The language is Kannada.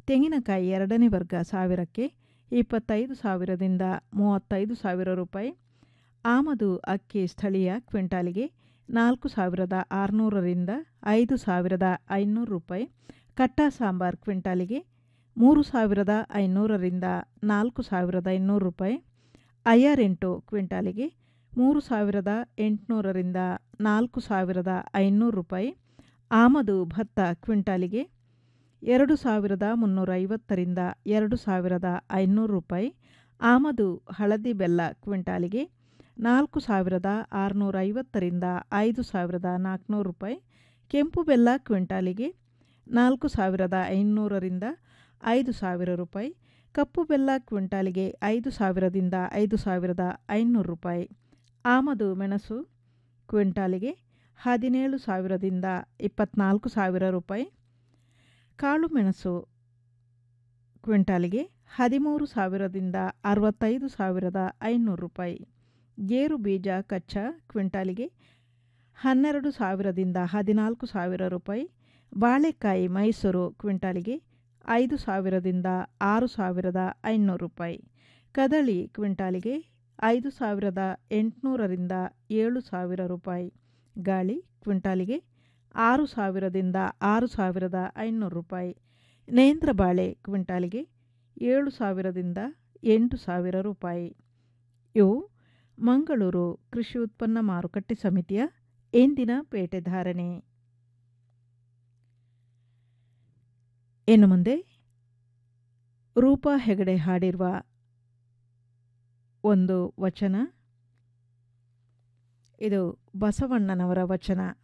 ತೆಂಗಿನಕಾಯಿ ಎರಡನೇ ವರ್ಗ ಸಾವಿರಕ್ಕೆ ಇಪ್ಪತ್ತೈದು ಸಾವಿರದಿಂದ ಮೂವತ್ತೈದು ಸಾವಿರ ರೂಪಾಯಿ ಆಮದು ಅಕ್ಕಿ ಸ್ಥಳೀಯ ಕ್ವಿಂಟಾಲಿಗೆ ನಾಲ್ಕು ಸಾವಿರದ ಆರುನೂರರಿಂದ ಐದು ಸಾವಿರದ ಐನೂರು ರೂಪಾಯಿ ಕಟ್ಟ ಸಾಂಬಾರ್ ಕ್ವಿಂಟಾಲಿಗೆ ಮೂರು ಸಾವಿರದ ಐನೂರರಿಂದ ನಾಲ್ಕು ಸಾವಿರದ ಐನೂರು ರೂಪಾಯಿ ಐಆರ್ ಎಂಟು ಕ್ವಿಂಟಾಲಿಗೆ ಮೂರು ಸಾವಿರದ ಎಂಟುನೂರರಿಂದ ನಾಲ್ಕು ಸಾವಿರದ ಐನೂರು ರೂಪಾಯಿ ಆಮದು ಭತ್ತ ಕ್ವಿಂಟಾಲಿಗೆ ಎರಡು ಸಾವಿರದ ಮುನ್ನೂರ ಐವತ್ತರಿಂದ ಎರಡು ಸಾವಿರದ ಐನೂರು ರೂಪಾಯಿ ಆಮದು ಹಳದಿ ಬೆಲ್ಲ ಕ್ವಿಂಟಾಲಿಗೆ ನಾಲ್ಕು ಸಾವಿರದ ಆರುನೂರ ಐವತ್ತರಿಂದ ಐದು ಸಾವಿರದ ನಾಲ್ಕುನೂರು ರೂಪಾಯಿ ಕೆಂಪು ಬೆಲ್ಲ ಕ್ವಿಂಟಾಲಿಗೆ ನಾಲ್ಕು ಸಾವಿರದ ಐನೂರರಿಂದ ಐದು ಸಾವಿರ ರೂಪಾಯಿ ಕಪ್ಪು ಬೆಲ್ಲ ಕ್ವಿಂಟಾಲಿಗೆ ಐದು ಸಾವಿರದಿಂದ ಐದು ಸಾವಿರದ ಐನೂರು ರೂಪಾಯಿ ಆಮದು ಮೆಣಸು ಕ್ವಿಂಟಾಲಿಗೆ ಹದಿನೇಳು ಸಾವಿರದಿಂದ ಇಪ್ಪತ್ತ್ನಾಲ್ಕು ಸಾವಿರ ರೂಪಾಯಿ ಕಾಳು ಮೆಣಸು ಕ್ವಿಂಟಾಲಿಗೆ ಹದಿಮೂರು ಸಾವಿರದಿಂದ ಅರವತ್ತೈದು ಸಾವಿರದ ಐನೂರು ರೂಪಾಯಿ ಗೇರು ಬೀಜ ಕಚ್ಚಾ ಕ್ವಿಂಟಾಲಿಗೆ ಹನ್ನೆರಡು ಸಾವಿರದಿಂದ ಹದಿನಾಲ್ಕು ಸಾವಿರ ರೂಪಾಯಿ ಬಾಳೆಕಾಯಿ ಮೈಸೂರು ಕ್ವಿಂಟಾಲಿಗೆ ಐದು ಸಾವಿರದಿಂದ ಆರು ಸಾವಿರದ ಐನೂರು ರೂಪಾಯಿ ಕದಳಿ ಕ್ವಿಂಟಾಲಿಗೆ ಐದು ಸಾವಿರದ ಎಂಟುನೂರರಿಂದ ಏಳು ಸಾವಿರ ರೂಪಾಯಿ ಗಾಳಿ ಕ್ವಿಂಟಾಲಿಗೆ ಆರು ಸಾವಿರದಿಂದ ಆರು ಸಾವಿರದ ಐನೂರು ರೂಪಾಯಿ ನೇಂದ್ರ ಬಾಳೆ ಕ್ವಿಂಟಾಲಿಗೆ ಏಳು ಸಾವಿರದಿಂದ ಎಂಟು ಸಾವಿರ ರೂಪಾಯಿ ಇವು ಮಂಗಳೂರು ಕೃಷಿ ಉತ್ಪನ್ನ ಮಾರುಕಟ್ಟೆ ಸಮಿತಿಯ ಎಂದಿನ ಪೇಟೆ ಧಾರಣೆ ಇನ್ನು ಮುಂದೆ ರೂಪಾ ಹೆಗಡೆ ಹಾಡಿರುವ ಒಂದು ವಚನ ಇದು ಬಸವಣ್ಣನವರ ವಚನ